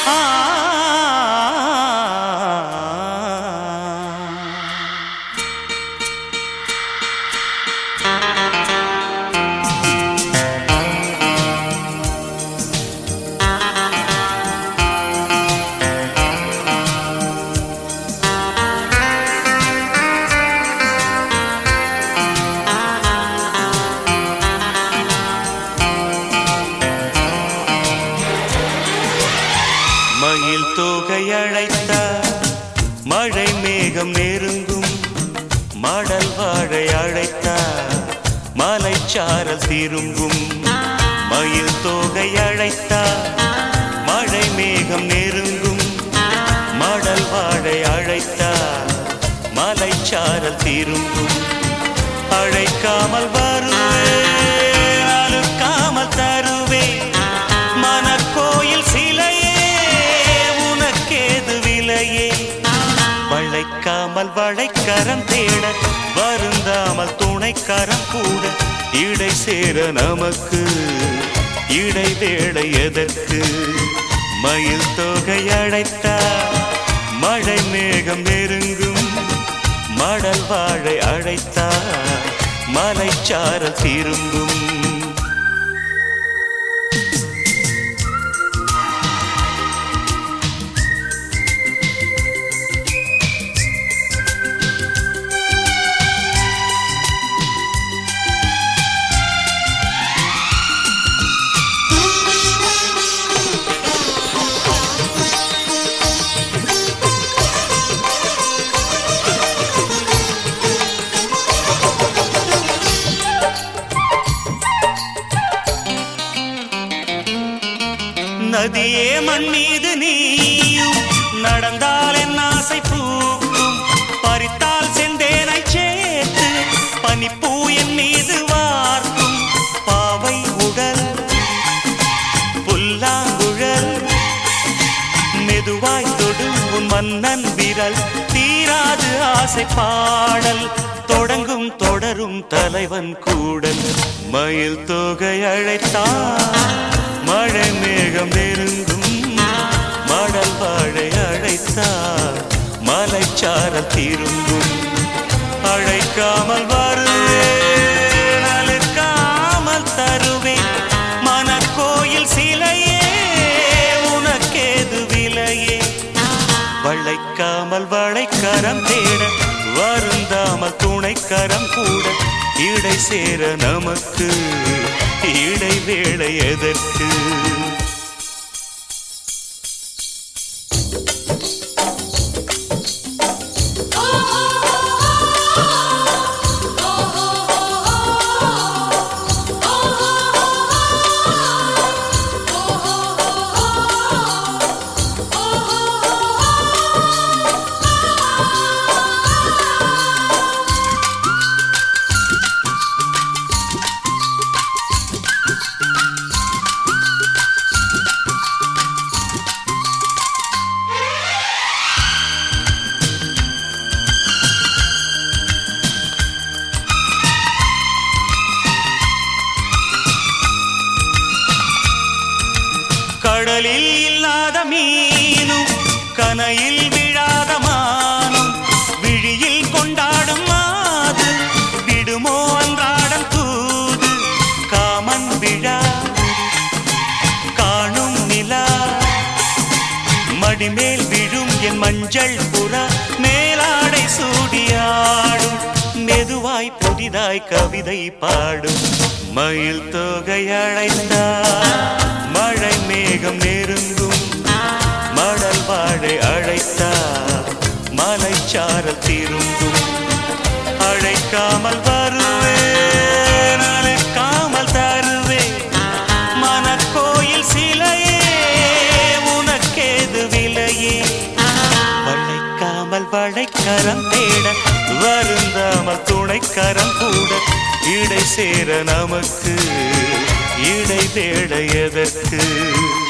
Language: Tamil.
மயில் தோகை அழைத்த மழை மேகம் நெருங்கும் மடல் வாழை அழைத்த மலைச்சாரல் திரும்பும் மயில் தோகை அழைத்த மழை மேகம் நெருங்கும் மடல் வாழை அழைத்த மலைச்சாரல் திரும்பும் அழைக்காமல் வருவேன் அழுக்காமல் தருவேன் மனக்கோயில் சிலையே உனக்கேது விலையே வளைக்காமல் வளைக்கரம் தேட வருந்தாமல் துணைக்கரம் கூட இடை சேர நமக்கு இடை வேளை எதற்கு மயில் தொகை அழைத்தா மழை மேகம் நெருங்கும் மடல் வாழை அழைத்தா மலைச்சாரல் திரும்பும் நதியே மண் மீது நீயும் நடந்தால் என் ஆசை பூக்கும் பறித்தால் செந்தேனை சேர்த்து பனிப்பூ என் மீது வார்க்கும் பாவை உடல் புல்லாங்குழல் மெதுவாய் தொடும் உன் மன்னன் விரல் தீராது ஆசை பாடல் தொடங்கும் தொடரும் தலைவன் கூடல் மயில் தொகை அழைத்தான் மழை மேகம் நெருங்கும் மடல் வாழை அழைத்தார் மலைச்சாரல் திரும்பும் அழைக்காமல் வருவேன் அழுக்காமல் தருவேன் மனக்கோயில் சிலையே உனக்கேது விலையே வளைக்காமல் வளைக்கரம் தேட வருந்தாமல் துணைக்கரம் கூட இடை சேர நமக்கு இடை வேளை எதற்கு கடலில் இல்லாத மீனும் கனையில் விழாத மானும் விழியில் கொண்டாடும் மாது விடுமோ அன்றாடம் தூது காமன் விழா காணும் நிலா மடிமேல் விழும் என் மஞ்சள் புறா மேலாடை சூடியாடும் மெதுவாய் புதிதாய் கவிதை பாடும் மயில் தொகை அழைத்தார் மழை மேகம் நெருங்கும் மடல் வாழை அழைத்தார் மலைச்சாரல் திரும்பும் அழைக்காமல் வருவேன் அழைக்காமல் தருவேன் மனக்கோயில் சிலையே உனக்கேது விலையே வளைக்காமல் வளைக்கரம் தேட வருந்தாமல் துணைக்கரம் கூட இடை சேர நமக்கு இடை தேட எதற்கு